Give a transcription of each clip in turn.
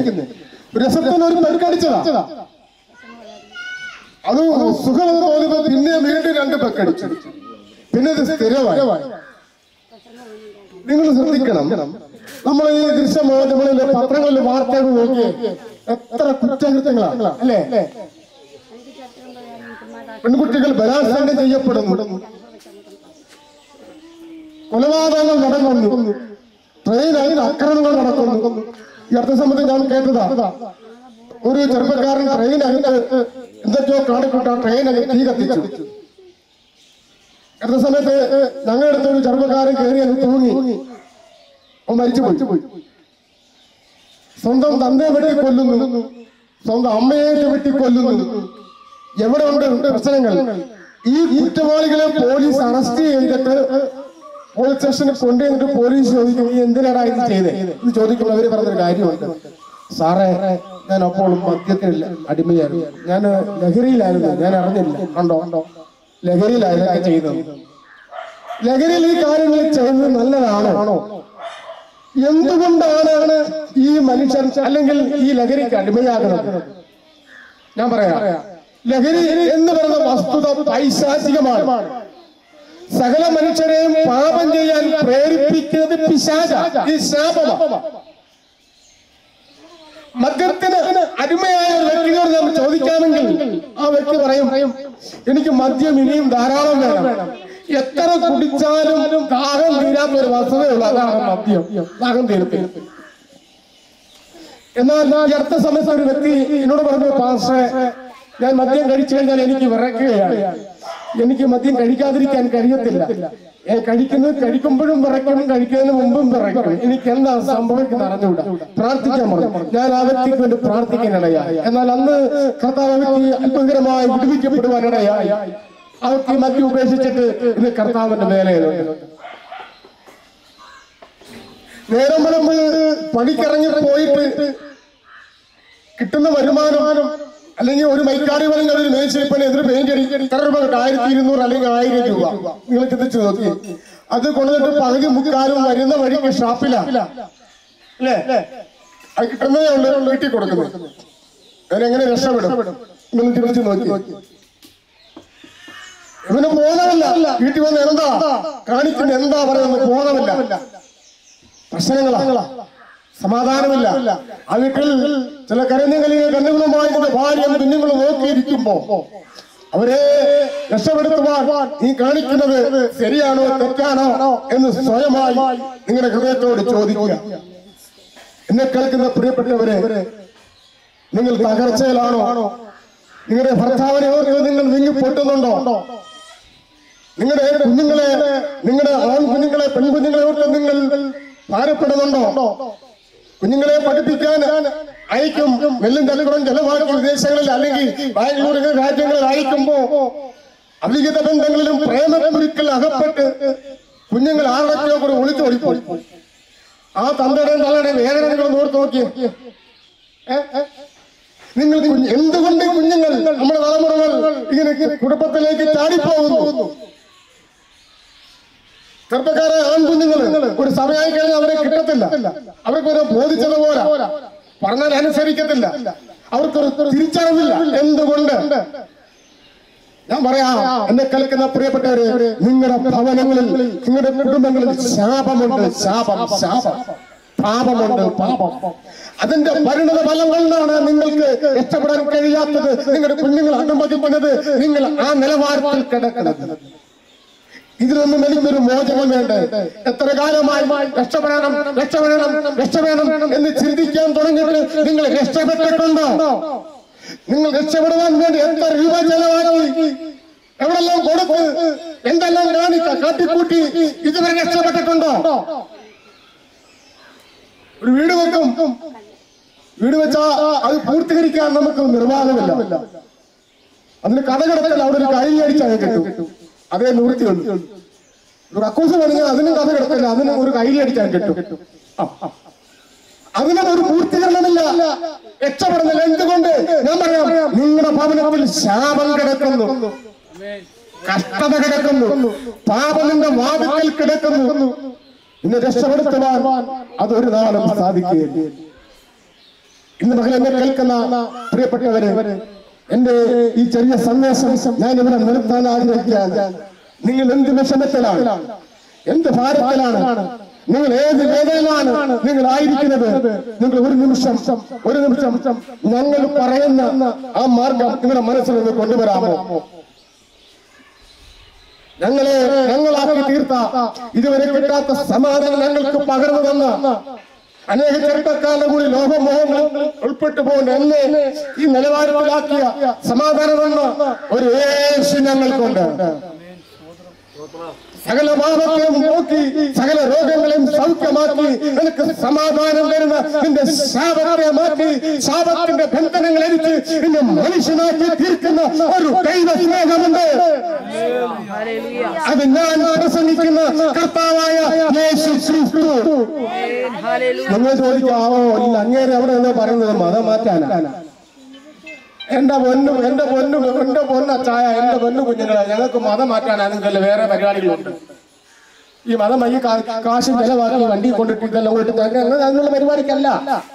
ഒരു രസത്തിന് ഒരു പെക്കടിച്ചതാ അത് സുഖമെന്ന് തോന്നിയപ്പോ പിന്നെ വീണ്ടും രണ്ട് പെക്കടിച്ചു പിന്നെ ഇത് സ്ഥിരമായി നിങ്ങൾ ശ്രദ്ധിക്കണം നമ്മൾ ഈ ദൃശ്യമാധ്യമങ്ങളിലെ പത്രങ്ങളിലെ വാർത്തകൾ നോക്കി എത്ര കുറ്റകൃത്യങ്ങളാണ് അല്ലേ പെൺകുട്ടികൾ ബലാത്സംഗം ചെയ്യപ്പെടുന്നു കൊലപാതകങ്ങൾ നടക്കുന്നു ട്രെയിനായി ആക്രമണങ്ങൾ നടക്കുന്നു ഈ അടുത്ത സമയത്ത് ഞാൻ കേട്ടതാ ഒരു ചെറുപ്പക്കാരൻ ട്രെയിനകത്ത് എന്തൊക്കെയോ കാണിക്കൂട്ട ട്രെയിനകത്ത് തീ കത്തിച്ചു അടുത്ത സമയത്ത് ഞങ്ങളുടെ അടുത്ത് ഒരു ചെറുപ്പക്കാരൻ കയറി അങ്ങ് തൂങ്ങി അവൻ മരിച്ചു പോയി സ്വന്തം തന്തയെ വെട്ടി കൊല്ലുന്നു സ്വന്തം അമ്മയെ വെട്ടി കൊല്ലുന്നു എവിടെ ഉണ്ട് പ്രശ്നങ്ങൾ ഈ കുറ്റവാളികളെ പോലീസ് അറസ്റ്റ് ചെയ്തിട്ട് പോലീസ് സ്റ്റേഷനിൽ കൊണ്ടുവന്നിട്ട് പോലീസ് ചോദിക്കും ഈ എന്തിനാടാ ഇത് ചെയ്തേ ഇത് ചോദിക്കുമ്പോൾ അവര് പറഞ്ഞൊരു കാര്യമുണ്ട് സാറേ ഞാൻ അപ്പോൾ മദ്യത്തിൽ അടിമയായിരുന്നു ഞാൻ ലഹരിയിലായിരുന്നു ഞാൻ അറിഞ്ഞില്ല കണ്ടോ കണ്ടോ ലഹരിയിലായിരുന്നു ചെയ്തത് ലഹരിയിൽ ഈ കാര്യങ്ങൾ ചെയ്യുന്നത് നല്ലതാണോ എന്തുകൊണ്ടാണ് ഈ മനുഷ്യൻ അല്ലെങ്കിൽ ഈ ലഹരിക്ക് അടിമയാകുന്നത് ഞാൻ പറയാം ലഹരി എന്ന് പറയുന്ന വസ്തുത പൈശാചികമാണ് സകല മനുഷ്യരെയും പാപം ചെയ്യാൻ പ്രേരിപ്പിക്കുന്നത് പിശാച ഈ ശാപമാണ് മദ്യത്തിന് അടിമയായ ഒരു വ്യക്തിയോട് നമ്മൾ ചോദിക്കാമെങ്കിൽ ആ വ്യക്തി പറയും എനിക്ക് മദ്യം ഇനിയും ധാരാളം വേണം എത്ര കുടിച്ചാലും ദാഹം തീരാത്ത ഒരു വസ്തുതയുള്ള അതാണ് മദ്യം ദാഹം തീരത്തിൽ എന്നാൽ ഈ അടുത്ത സമയത്ത് ഒരു വ്യക്തി എന്നോട് പറഞ്ഞു പാസ്റ്ററെ ഞാൻ മദ്യം കഴിച്ചു കഴിഞ്ഞാൽ എനിക്ക് വിറയ്ക്കുകയാണ് എനിക്ക് മദ്യം കഴിക്കാതിരിക്കാൻ കഴിയത്തില്ല ഞാൻ കഴിക്കുന്നത് കഴിക്കുമ്പോഴും വിറയ്ക്കും കഴിക്കുന്നതിന് മുമ്പും വിറയ്ക്കും എനിക്ക് എന്താ സംഭവിക്കുന്നത് അറിഞ്ഞുകൂടാ പ്രാർത്ഥിക്കാൻ പറഞ്ഞു ഞാൻ ആ വ്യക്തിക്ക് വേണ്ടി പ്രാർത്ഥിക്കാനിടയായി എന്നാൽ അന്ന് കർത്താവ് ആ വ്യക്തി അത്ഭുതകരമായി വിടുവിക്കപ്പെടുവാനിടയായി ആ വ്യക്തി മദ്യം ഉപേക്ഷിച്ചിട്ട് ഇന്ന് കർത്താവിന്റെ വേലയിലുണ്ട് നേരം വെളുമ്പ് പണിക്കിറങ്ങി പോയിട്ട് കിട്ടുന്ന വരുമാനം അല്ലെങ്കിൽ ഒരു മൈക്കാടി അല്ലെങ്കിൽ ഒരു മേശപ്പണി എതിർ പെയിന്റ് അടിക്കടി ഇത്ര രൂപ കിട്ടും ആയിരത്തി ഇരുന്നൂറ് അല്ലെങ്കിൽ ആയിരം രൂപ നിങ്ങൾ ചിന്തിച്ചു നോക്കി അത് കൊണ്ടുവന്നിട്ട് പകുതി മുക്കാലും വരുന്ന വഴിക്ക് ഷാപ്പിലാണ് അല്ലേ അത് കിട്ടുന്നതേ ഉള്ളൂ വീട്ടിൽ കൊടുക്കുന്നത് അതിനെങ്ങനെ രക്ഷപ്പെടും നിങ്ങൾ ചിന്തിച്ചു നോക്കി ഇവന് ബോധമില്ല വീട്ടിൽ വന്ന് എന്താ കാണിക്കുന്ന എന്താ പറയുന്നത് ബോധമില്ല പ്രശ്നങ്ങളാ സമാധാനമില്ല ആ വീട്ടിൽ ചില കരഞ്ഞുകളിൽ കണ്ണുകളുമായി നിന്റെ ഭാര്യയും കുഞ്ഞുങ്ങളും നോക്കിയിരിക്കുമ്പോ അവരെ രക്ഷപ്പെടുത്തുവാൻ നീ കാണിക്കുന്നത് ശരിയാണോ തെറ്റാണോ എന്ന് സ്വയമായി നിങ്ങളുടെ ഹൃദയത്തോട് ചോദിക്കുക എന്നെ കേൾക്കുന്ന പ്രിയപ്പെട്ടവരെ നിങ്ങൾ തകർച്ചയിലാണോ നിങ്ങളുടെ ഭർത്താവിനെ ഓർത്ത് നിങ്ങൾ വിങ്ങി പൊട്ടുന്നുണ്ടോ നിങ്ങളുടെ കുഞ്ഞുങ്ങളെ നിങ്ങളുടെ ആൺകുഞ്ഞുങ്ങളെ പെൺകുഞ്ഞുങ്ങളെ ഓർത്ത് നിങ്ങൾ ഭാരപ്പെടുന്നുണ്ടോ കുഞ്ഞുങ്ങളെ പഠിപ്പിക്കാൻ അയക്കും നെല്ലും തലകുളം ചെലവാക്കി വിദേശങ്ങളിൽ അല്ലെങ്കിൽ ബാംഗ്ലൂർ രാജ്യങ്ങളിൽ അയക്കുമ്പോ അവിഹിത ബന്ധങ്ങളിലും പ്രേമക്കുരുക്കൾ അകപ്പെട്ട് കുഞ്ഞുങ്ങൾ ആറൊക്കെയോ കൂടെ ഒളിച്ചോടിപ്പോയി ആ തന്തയുടെയും തലയുടെയും വേദന നിങ്ങൾ ഓർത്ത് നോക്കിയേ ഏ? ഏ? നിങ്ങൾ കുഞ്ഞ്- എന്തുകൊണ്ട് ഈ കുഞ്ഞുങ്ങൾ നമ്മുടെ തലമുറകൾ ഇങ്ങനെ കുടുംബത്തിലേക്ക് ചാടിപ്പോകുന്നു ചെറുപ്പക്കാരെ ആൺകുഞ്ഞുങ്ങൾ ഒരു സമയമായി കഴിഞ്ഞാൽ അവരെ കിട്ടത്തില്ല അവർക്ക് ഒരു ബോധിച്ചത് പോരാ പറഞ്ഞാൽ അനുസരിക്കത്തില്ല അവർക്കൊരു തിരിച്ചറിവില്ല എന്തുകൊണ്ട് ഞാൻ പറയാം എന്നെ കേൾക്കുന്ന പ്രിയപ്പെട്ടവര് നിങ്ങളുടെ ഭവനങ്ങളിൽ നിങ്ങളുടെ കുടുംബങ്ങളിൽ ശാപമുണ്ട് ശാപം ശാപം പാപമുണ്ട് പാപം അതിന്റെ പരിണത ഫലം കൊണ്ടാണ് നിങ്ങൾക്ക് രക്ഷപ്പെടാൻ കഴിയാത്തത് നിങ്ങളുടെ കുഞ്ഞുങ്ങൾ അനുമതിക്കുന്നത് നിങ്ങൾ ആ നിലവാരത്തിൽ കിടക്കുന്നത് ഇതിനൊന്നും എനിക്കൊരു മോചനം വേണ്ടേ എത്ര കാലമായി രക്ഷപ്പെടണം രക്ഷപ്പെടണം രക്ഷപ്പെടണം എന്ന് ചിന്തിക്കാൻ തുടങ്ങിയിട്ട് നിങ്ങൾ രക്ഷപ്പെട്ടിട്ടുണ്ടോ നിങ്ങൾ രക്ഷപ്പെടുവാൻ വേണ്ടി എത്ര രൂപ ചെലവാക്കി എവിടെല്ലാം കൊടുത്ത് എന്തെല്ലാം കാണിക്ക കാട്ടിക്കൂട്ടി ഇതുവരെ രക്ഷപ്പെട്ടിട്ടുണ്ടോ ഒരു വീട് വെക്കും വീട് വെച്ചാ അത് പൂർത്തീകരിക്കാൻ നമുക്ക് നിർവാഹമില്ല അതിന് കഥ കിടക്കല്ല അവിടെ ഒരു കൈ അടിച്ചാൽ കിട്ടും അതേ നിവൃത്തിയുള്ളൂ ഒരു കക്കൂസ് പണിഞ്ഞാൽ അതിനും കഥ കിടക്കില്ല അതിന് ഒരു കൈ അടിച്ചാൽ കിട്ടും ആ, ആ. അതിനും ഒരു പൂർത്തീകരണമില്ല രക്ഷപ്പെടുന്നില്ല എന്തുകൊണ്ട് ഞാൻ പറയാം നിങ്ങളുടെ ഭവനത്തിൽ ശാപം കിടക്കുന്നു കഷ്ടത കിടക്കുന്നു പാപം നിന്റെ വാതിക്കൽ കിടക്കുന്നു ഇന്ന് രക്ഷപ്പെടുത്തുവാൻ അതൊരു നാളും സാധിക്കുകയില്ല ഇന്ന് മകൻ എന്നെ കേൾക്കുന്ന പ്രിയപ്പെട്ടവരെ എന്റെ ഈ ചെറിയ സന്ദേശം ഞാൻ ഇവിടെ നിർത്താൻ ആഗ്രഹിക്കുകയാണ് നിങ്ങൾ എന്ത് വിഷമത്തിലാണ് എന്ത് ഭാരത്തിലാണ് നിങ്ങൾ ഏത് വേദനയിലാണ് നിങ്ങൾ ആയിരിക്കുന്നത് നിങ്ങൾ ഒരു നിമിഷം ഒരു നിമിഷം ഞങ്ങൾ പറയുന്ന ആ മാർഗം നിങ്ങളുടെ മനസ്സിൽ നിന്ന് കൊണ്ടുവരാമോ ഞങ്ങളെ ഞങ്ങളാക്കി തീർത്ത ഇതുവരെ കിട്ടാത്ത സമാധാനം ഞങ്ങൾക്ക് പകർന്നു തന്ന അനേക ചെറുപ്പക്കാരുടെ കൂടി ലോകമോഹങ്ങൾ ഉൾപ്പെട്ടു പോകുന്ന എന്നെ ഈ നിലവാരത്തിലാക്കിയ സമാധാനം തന്ന ഒരു യേശു ഞങ്ങൾക്കുണ്ട് സകല പാപത്തെയും നോക്കി സകല രോഗങ്ങളെയും സൗഖ്യമാക്കി നിനക്ക് സമാധാനം തരുന്ന നിന്റെ ശാപത്തെ മാറ്റി ശാപത്തിന്റെ ബന്ധനങ്ങൾ അരിച്ച് നിന്നെ മനുഷ്യനാക്കി തീർക്കുന്ന ഒരു ദൈവ സ്നേഹമുണ്ട് അത് ഞാൻ പ്രസംഗിക്കുന്ന കർത്താവായ യേശു ക്രിസ്തു നിങ്ങൾ ചോദിക്കാവോ ഇല്ല അങ്ങേരെ അവിടെ നിന്ന് പറയുന്നത് മതം മാറ്റാനാണ് എന്റെ പൊന്നു എന്റെ പൊന്നു എന്റെ പൊന്ന ചായ എന്റെ പൊന്നു കുഞ്ഞുങ്ങളെ ഞങ്ങൾക്ക് മതം മാറ്റാനാണെങ്കിൽ വേറെ പരിപാടികളുണ്ട് ഈ മതം ഈ കാ- കാശ് ചെലവാക്കി വണ്ടി കൊണ്ടിട്ട് ഇതെല്ലാം കൊണ്ടിട്ട് തന്നെ അതിനുള്ള പരിപാടിക്കല്ല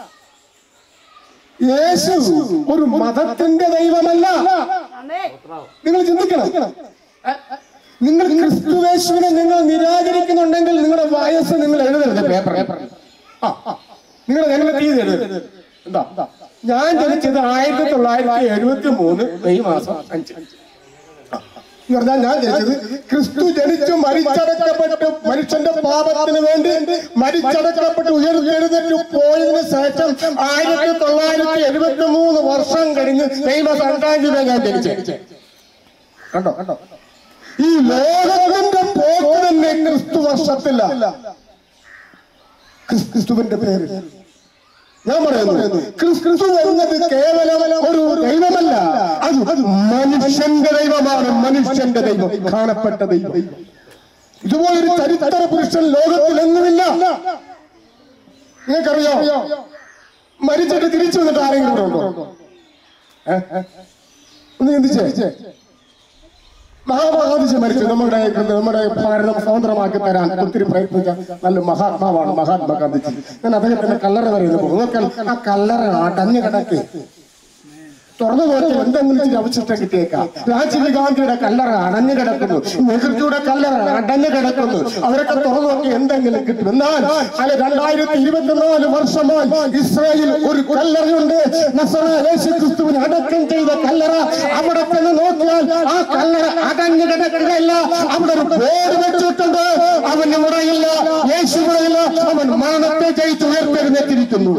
യേശു ഒരു മതത്തിന്റെ ദൈവമല്ല നിങ്ങൾ ചിന്തിക്കണം ഏ? നിങ്ങൾ ക്രിസ്തുവേശുവിനെ നിങ്ങൾ നിരാകരിക്കുന്നുണ്ടെങ്കിൽ നിങ്ങളുടെ വയസ്സ് നിങ്ങൾ എഴുതരുത് പേപ്പർ ആ ആ. നിങ്ങൾ ഞങ്ങൾ തീയതി എഴുതരുത് എന്താ ഞാൻ ജനിച്ചത് ആയിരത്തി തൊള്ളായിരത്തി എഴുപത്തി മൂന്ന് മെയ് മാസം അഞ്ച് ആ. എന്ന് പറഞ്ഞാൽ ഞാൻ ജനിച്ചത് ക്രിസ്തു ജനിച്ചു മരിച്ചടക്കപ്പെട്ട് മനുഷ്യന്റെ പാപത്തിന് വേണ്ടി മരിച്ചടക്കപ്പെട്ട് ഉയർത്തെഴുന്നേറ്റ് പോയതിനു ശേഷം ആയിരത്തി തൊള്ളായിരത്തി എഴുപത്തി മൂന്ന് വർഷം കഴിഞ്ഞ് മെയ് മാസം അഞ്ചാം തീയതി ഞാൻ ജനിച്ചത് കണ്ടോ കണ്ടോ ഈ ലോകത്തിന്റെ പോക്ക് തന്നെ ക്രിസ്തു വർഷത്തില്ല ക്രിസ്- ക്രിസ്തുവിന്റെ പേര് ഞാൻ പറയുന്നു ക്രിസ്തു എന്നത് കേവലം ഒരു ദൈവമല്ല അത് അത് മനുഷ്യന്റെ ദൈവമാണ് മനുഷ്യന്റെ ദൈവം കാണപ്പെട്ട ദൈവം ഇതുപോലൊരു ചരിത്ര പുരുഷൻ ലോകത്തിൽ എങ്ങുമില്ല നിങ്ങൾക്കറിയോ മരിച്ചിട്ട് തിരിച്ചു വന്നിട്ട് ആരെങ്കിലും ഇവിടെ ഉണ്ടോ ഏ? ഒന്ന് ചിന്തിച്ചേ മഹാമഹാദിജി മരിച്ചു നമ്മുടെ നമ്മുടെ ഭാരതം സ്വതന്ത്രമാക്കി തരാൻ ഒത്തിരി പ്രയത്നിച്ച നല്ല മഹാത്മാവാണ് മഹാത്മാഗാന്ധിജി ഞാൻ അദ്ദേഹത്തിന്റെ കല്ലറ പറയുന്നു നിങ്ങൾക്ക് ആ കല്ലറ അടഞ്ഞു കിടക്ക് തുറന്നു നോക്കി എന്തെങ്കിലും ഇച്ചിരി അവശിഷ്ടം കിട്ടിയേക്കാം രാജീവ് ഗാന്ധിയുടെ കല്ലറ അടഞ്ഞു കിടക്കുന്നു നെഹ്റുജിയുടെ കല്ലറ അടഞ്ഞു കിടക്കുന്നു അവരൊക്കെ തുറന്നു നോക്കി എന്തെങ്കിലും കിട്ടും എന്നാൽ അത് രണ്ടായിരത്തി ഇരുപത്തിനാല് വർഷമായി ഇസ്രായേൽ ഒരു കല്ലറയുണ്ട് നസറ യേശു ക്രിസ്തുവിനെ അടക്കം ചെയ്ത കല്ലറ അവിടെ ചെന്ന് നോക്കിയാൽ ആ കല്ലറ അടഞ്ഞു കിടക്കുകയല്ല അവിടെ ഒരു ബോർഡ് വെച്ചിട്ടുണ്ട് അവന് മുറയില്ല യേശു മുറയില്ല അവൻ മരണത്തെ ജയിച്ച് ഉയർത്തെഴുന്നേറ്റിരിക്കുന്നു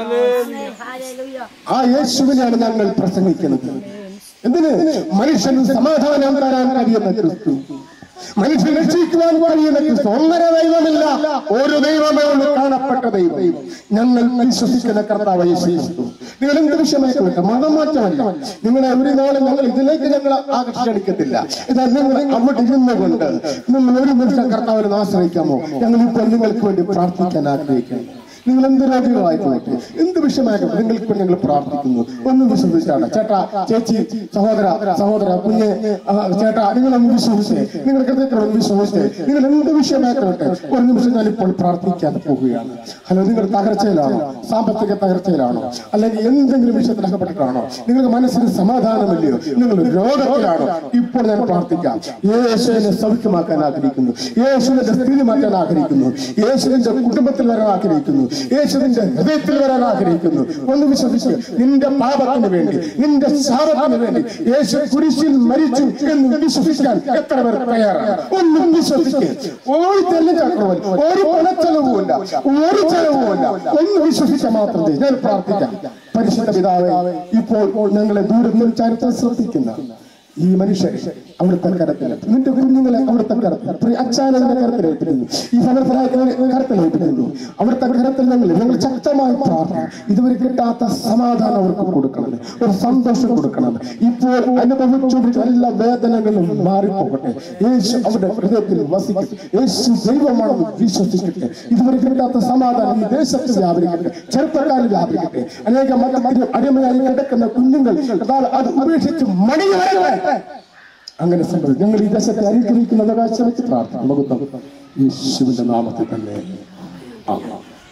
ആ യേശുവിനെയാണ് ഞങ്ങൾ പ്രസംഗിക്കുന്നത് എന്തിന് മനുഷ്യന് സമാധാനം തരാൻ കഴിയുന്ന ക്രിസ്തു മനുഷ്യൻ രക്ഷിക്കുവാൻ കഴിയുന്ന ക്രിസ്തു ഒന്നര ദൈവമില്ല ഒരു ദൈവമേ ഉള്ളൂ കാണപ്പെട്ട ദൈവം ഞങ്ങൾ വിശ്വസിക്കുന്ന കർത്താവ് യേശു ക്രിസ്തു നിങ്ങൾ എന്ത് വിഷയമായിക്കോട്ടെ മതം മാറ്റമല്ല നിങ്ങളെ ഒരു നാളും ഞങ്ങൾ ഇതിലേക്ക് ഞങ്ങൾ ആകർഷിക്കത്തില്ല എന്നാൽ നിങ്ങൾ അവിടെ ഇരുന്നുകൊണ്ട് നിങ്ങൾ ഒരു നിമിഷം കർത്താവിനെ ആശ്രയിക്കാമോ ഞങ്ങൾ ഇപ്പോൾ നിങ്ങൾക്ക് വേണ്ടി പ്രാർത്ഥിക്കാൻ ആഗ്രഹിക്കുന്നു നിങ്ങൾ എന്ത് രോഗികളായിക്കോട്ടെ എന്ത് വിഷയമായിക്കോട്ടെ നിങ്ങൾക്ക് വേണ്ടി ഞങ്ങൾ പ്രാർത്ഥിക്കുന്നു ഒന്നും വിശ്വസിച്ചാണ് ചേട്ടാ ചേച്ചി സഹോദര സഹോദര കുഞ്ഞ് ആ, ചേട്ടാ നിങ്ങളൊന്ന് വിശ്വസിച്ചേ നിങ്ങൾ ഹൃദയത്തിൽ ഒന്ന് വിശ്വസിച്ചേ നിങ്ങൾ എന്ത് വിഷയമായിക്കോട്ടെ ഒരു നിമിഷം ഞാൻ ഇപ്പോൾ പ്രാർത്ഥിക്കാൻ പോവുകയാണ് ഹലോ നിങ്ങൾ തകർച്ചയിലാണോ സാമ്പത്തിക തകർച്ചയിലാണോ അല്ലെങ്കിൽ എന്തെങ്കിലും വിഷയത്തിൽ അകപ്പെട്ടിട്ടാണോ നിങ്ങൾക്ക് മനസ്സിന് സമാധാനമില്ലയോ നിങ്ങൾ രോഗത്തിലാണോ ഇപ്പോൾ ഞാൻ പ്രാർത്ഥിക്കാം യേശുവിനെ സൗഖ്യമാക്കാൻ ആഗ്രഹിക്കുന്നു യേശുവിന്റെ സ്ഥിതി മാറ്റാൻ ആഗ്രഹിക്കുന്നു യേശുവിന്റെ കുടുംബത്തിൽ വരാൻ ആഗ്രഹിക്കുന്നു യേശുവിന്റെ ഹൃദയത്തിൽ വരാൻ ആഗ്രഹിക്കുന്നു ഒന്ന് വിശ്വസിച്ച് നിന്റെ പാപത്തിന് വേണ്ടി നിന്റെ ശാപത്തിന് വേണ്ടി യേശു കുരിശിൽ മരിച്ചു എന്ന് വിശ്വസിക്കാൻ എത്ര പേർ തയ്യാറാണ് ഒന്നും വിശ്വസിക്കുക ഒരു തെല്ലും ചക്രവൻ ഒരു പണച്ചെലവുമില്ല ഒരു ചെലവുമില്ല ഒന്ന് വിശ്വസിച്ചാൽ മാത്രം മതി. ഞാൻ പ്രാർത്ഥിക്കാം പരിശുദ്ധ പിതാവേ ഇപ്പോൾ ഞങ്ങളെ ദൂരത്തിൽ ചരിത്രം ശ്രദ്ധിക്കുന്ന ഈ മനുഷ്യരെ അവിടുത്തെ കരത്തിൽ നിന്റെ കുഞ്ഞുങ്ങളെ അവിടുത്തെ കരത്തിൽ പ്രിയ അച്ഛാനന്റെ കരത്തിൽ ഏൽപ്പിക്കുന്നു ഈ സമർത്ഥനായകനെ കരത്തിൽ ഏൽപ്പിക്കുന്നു അവിടുത്തെ കരത്തിൽ ഞങ്ങൾ ഞങ്ങൾ ശക്തമായി പ്രാർത്ഥന ഇതുവരെ കിട്ടാത്ത സമാധാനം അവർക്ക് കൊടുക്കണം ഒരു സന്തോഷം കൊടുക്കണം ഇപ്പോൾ അനുഭവിച്ചുകൊണ്ടിരിക്കുന്ന എല്ലാ വേദനകളും മാറിപ്പോകട്ടെ യേശു അവരുടെ ഹൃദയത്തിൽ വസിക്കട്ടെ യേശു ദൈവമാണെന്ന് വിശ്വസിക്കട്ടെ ഇതുവരെ കിട്ടാത്ത സമാധാനം ഈ ദേശത്ത് വ്യാപരിക്കട്ടെ ചെറുപ്പക്കാരിൽ വ്യാപരിക്കട്ടെ അനേക മതത്തിന് അടിമയായി കിടക്കുന്ന കുഞ്ഞുങ്ങൾ കർത്താവ് അത് ഉപേക്ഷിച്ച് മണി വരട്ടെ അങ്ങനെ സംഭവിക്കും ഞങ്ങൾ ഈ ദേശത്തെ അനുഗ്രഹിക്കുന്നത് കാഴ്ച വെച്ച് പ്രാർത്ഥന മകുത്തം യേശുവിന്റെ നാമത്തിൽ തന്നെ ആമേൻ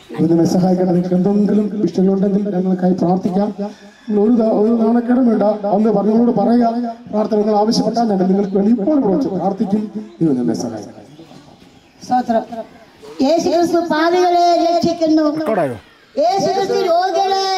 ഇതിനെ സഹായിക്കണം നിങ്ങൾക്ക് എന്തെങ്കിലും വിഷയങ്ങളുണ്ടെങ്കിൽ ഞങ്ങൾക്കായി പ്രാർത്ഥിക്കാം നിങ്ങൾ ഒരു ദാ- ഒരു നാണക്കേടും വേണ്ട ഒന്ന് പറഞ്ഞവരോട് പറയുക പ്രാർത്ഥന നിങ്ങൾ ആവശ്യപ്പെട്ടാൽ ഞങ്ങൾ നിങ്ങൾക്ക് വേണ്ടി ഇപ്പോൾ വിളിച്ച് പ്രാർത്ഥിക്കും ഇത് നമ്മെ സഹായിക്കണം സ്തോത്രം യേശുക്രിസ്തു പാപികളെ രക്ഷിക്കുന്നു യേശുക്രിസ്തു രോഗികളെ